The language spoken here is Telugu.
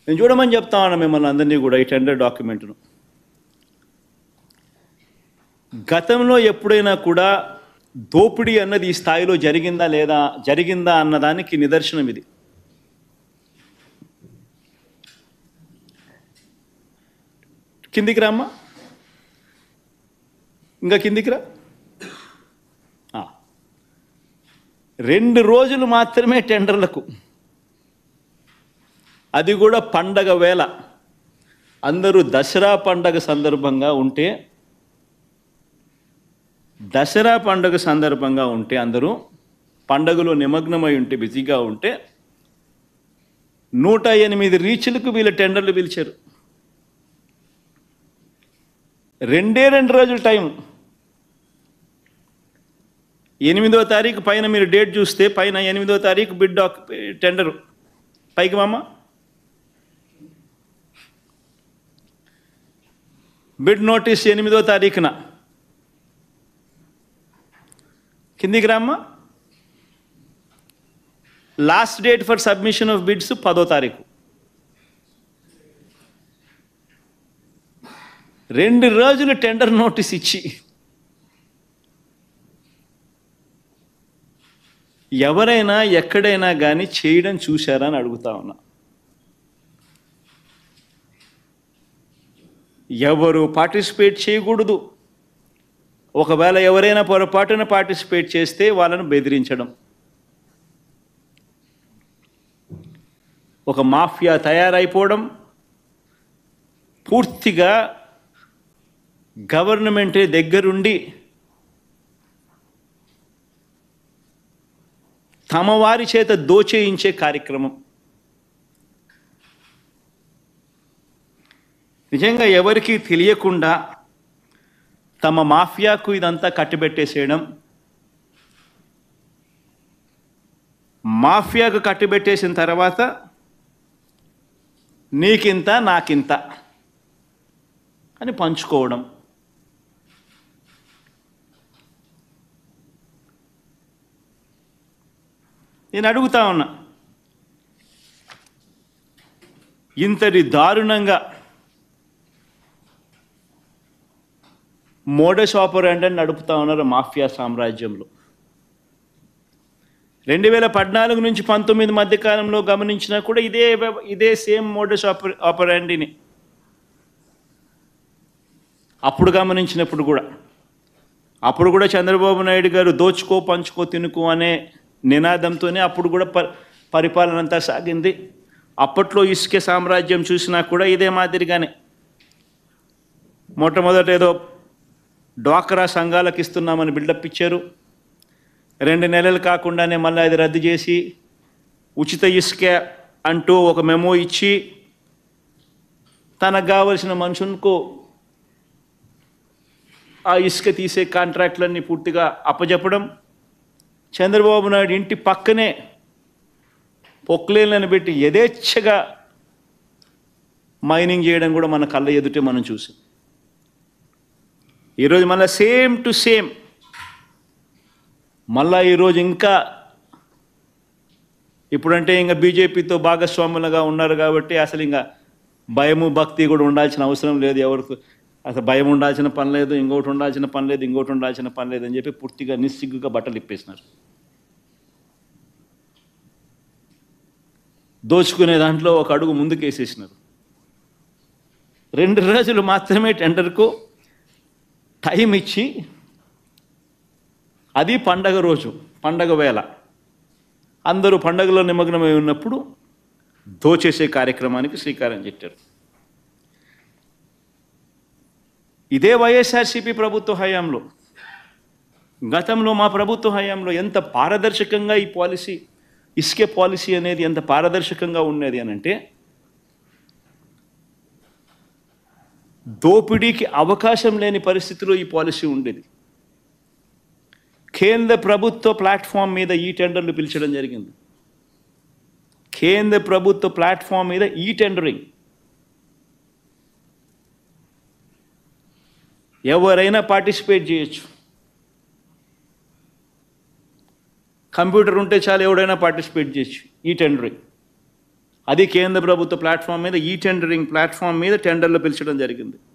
నేను చూడమని చెప్తా ఉన్నా మిమ్మల్ని అందరినీ కూడా ఈ టెండర్ డాక్యుమెంట్ను గతంలో ఎప్పుడైనా కూడా దోపిడీ అన్నది ఈ స్థాయిలో జరిగిందా లేదా జరిగిందా అన్నదానికి నిదర్శనం ఇది కిందికి రామ్మా ఇంకా కిందికి రా ఆ. రెండు రోజులు మాత్రమే టెండర్లకు అది కూడా పండగ వేళ అందరూ దసరా పండగ సందర్భంగా ఉంటే దసరా పండుగ సందర్భంగా ఉంటే అందరూ పండగలో నిమగ్నమై ఉంటే బిజీగా ఉంటే నూట ఎనిమిది రీచ్లకు వీళ్ళ టెండర్లు పిలిచారు రెండే రెండు రోజుల టైం ఎనిమిదో తారీఖు పైన మీరు డేట్ చూస్తే పైన ఎనిమిదో తారీఖు బిడ్ డాక్ టెండరు పైకి మామ బిడ్ నోటీస్ ఎనిమిదో తారీఖున కిందికి రామ్మా last date for submission of bids పదో తారీఖు రెండు రోజులు టెండర్ నోటీస్ ఇచ్చి ఎవరైనా ఎక్కడైనా కానీ చేయడం చూశారా అని అడుగుతా ఉన్నా ఎవరు పార్టిసిపేట్ చేయకూడదు ఒకవేళ ఎవరైనా పొరపాటున పార్టిసిపేట్ చేస్తే వాళ్ళను బెదిరించడం ఒక మాఫియా తయారైపోవడం పూర్తిగా గవర్నమెంటే దగ్గరుండి తమ వారి చేత దోచేయించే కార్యక్రమం నిజంగా ఎవరికీ తెలియకుండా తమ మాఫియాకు ఇదంతా కట్టిబెట్టేసేయడం మాఫియాకు కట్టిబెట్టేసిన తర్వాత నీకింత నాకింత అని పంచుకోవడం నేను అడుగుతా ఉన్నా ఇంతటి దారుణంగా మోడస్ ఆపరాండని నడుపుతా ఉన్నారు మాఫియా సామ్రాజ్యంలో రెండు వేల పద్నాలుగు నుంచి పంతొమ్మిది మధ్య కాలంలో గమనించినా కూడా ఇదే వ్యవ- ఇదే సేమ్ మోడస్ ఆపర్ ఆపరాండిని అప్పుడు గమనించినప్పుడు కూడా అప్పుడు కూడా చంద్రబాబు నాయుడు గారు దోచుకో పంచుకో తినుకో అనే నినాదంతోనే అప్పుడు కూడా ప పరిపాలన అంతా సాగింది అప్పట్లో ఇసుక సామ్రాజ్యం చూసినా కూడా ఇదే మాదిరిగానే మొట్టమొదట ఏదో డ్వాక్రా సంఘాలకు ఇస్తున్నామని బిల్డప్ ఇచ్చారు రెండు నెలలు కాకుండానే మళ్ళీ అది రద్దు చేసి ఉచిత ఇసుక అంటూ ఒక మెమో ఇచ్చి తనకు కావలసిన మనుషులకు ఆ ఇసుక తీసే కాంట్రాక్ట్లన్నీ పూర్తిగా అప్పజెప్పడం చంద్రబాబు నాయుడు ఇంటి పక్కనే పొక్లేన్లను పెట్టి యథేచ్ఛగా మైనింగ్ చేయడం కూడా మన కళ్ళ ఎదుటే మనం చూసాం ఈరోజు మళ్ళీ సేమ్ టు సేమ్ మళ్ళా ఈరోజు ఇంకా ఇప్పుడంటే ఇంకా బీజేపీతో భాగస్వాములుగా ఉన్నారు కాబట్టి అసలు ఇంకా భయము భక్తి కూడా ఉండాల్సిన అవసరం లేదు ఎవరికి అసలు భయం ఉండాల్సిన పని లేదు ఇంకోటి ఉండాల్సిన పని లేదు ఇంకోటి ఉండాల్సిన పని లేదు అని చెప్పి పూర్తిగా నిస్సిగ్గుగా బట్టలు ఇప్పేసినారు దోచుకునే దాంట్లో ఒక అడుగు ముందుకు వేసేసినారు రెండు రోజులు మాత్రమే టెండర్కు టైం ఇచ్చి అది పండగ రోజు పండగ వేళ అందరూ పండగలో నిమగ్నమై ఉన్నప్పుడు దోచేసే కార్యక్రమానికి శ్రీకారం చుట్టారు ఇదే వైఎస్ఆర్సీపీ ప్రభుత్వ హయాంలో గతంలో మా ప్రభుత్వ హయాంలో ఎంత పారదర్శకంగా ఈ పాలసీ ఇసుకే పాలసీ అనేది ఎంత పారదర్శకంగా ఉన్నది అని అంటే దోపిడీకి అవకాశం లేని పరిస్థితిలో ఈ పాలసీ ఉండేది కేంద్ర ప్రభుత్వ ప్లాట్ఫామ్ మీద ఈ టెండర్లు పిలిచడం జరిగింది కేంద్ర ప్రభుత్వ ప్లాట్ఫామ్ మీద ఈ టెండరింగ్ ఎవరైనా పార్టిసిపేట్ చేయొచ్చు కంప్యూటర్ ఉంటే చాలు ఎవడైనా పార్టిసిపేట్ చేయొచ్చు ఈ టెండరింగ్ అది కేంద్ర ప్రభుత్వ ప్లాట్ఫామ్ మీద ఈ టెండరింగ్ ప్లాట్ఫామ్ మీద టెండర్లు పిలిచడం జరిగింది